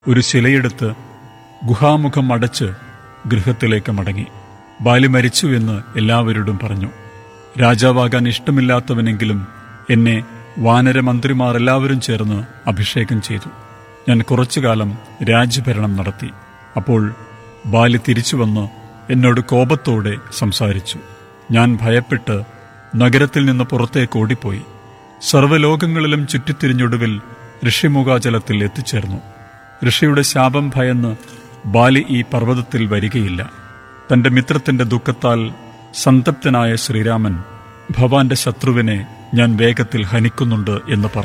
ഒരു ശിലയെടുത്ത് ഗുഹാമുഖം അടച്ച് ഗൃഹത്തിലേക്ക് മടങ്ങി ബാലി മരിച്ചു എന്ന് എല്ലാവരോടും പറഞ്ഞു രാജാവാകാൻ ഇഷ്ടമില്ലാത്തവനെങ്കിലും എന്നെ വാനരമന്ത്രിമാർ എല്ലാവരും ചേർന്ന് അഭിഷേകം ചെയ്തു ഞാൻ കുറച്ചുകാലം രാജ്യഭരണം നടത്തി അപ്പോൾ ബാലി തിരിച്ചു വന്ന് എന്നോട് കോപത്തോടെ സംസാരിച്ചു ഞാൻ ഭയപ്പെട്ട് നഗരത്തിൽ നിന്ന് പുറത്തേക്ക് ഓടിപ്പോയി സർവ്വലോകങ്ങളിലും ചുറ്റിത്തിരിഞ്ഞൊടുവിൽ ഋഷിമുഖാചലത്തിൽ എത്തിച്ചേർന്നു ഋഷിയുടെ ശാപം ഭയന്ന് ബാലി ഈ പർവ്വതത്തിൽ വരികയില്ല തന്റെ മിത്രത്തിന്റെ ദുഃഖത്താൽ സന്തപ്തനായ ശ്രീരാമൻ ഭവാന്റെ ശത്രുവിനെ ഞാൻ വേഗത്തിൽ ഹനിക്കുന്നുണ്ട് എന്ന് പറഞ്ഞു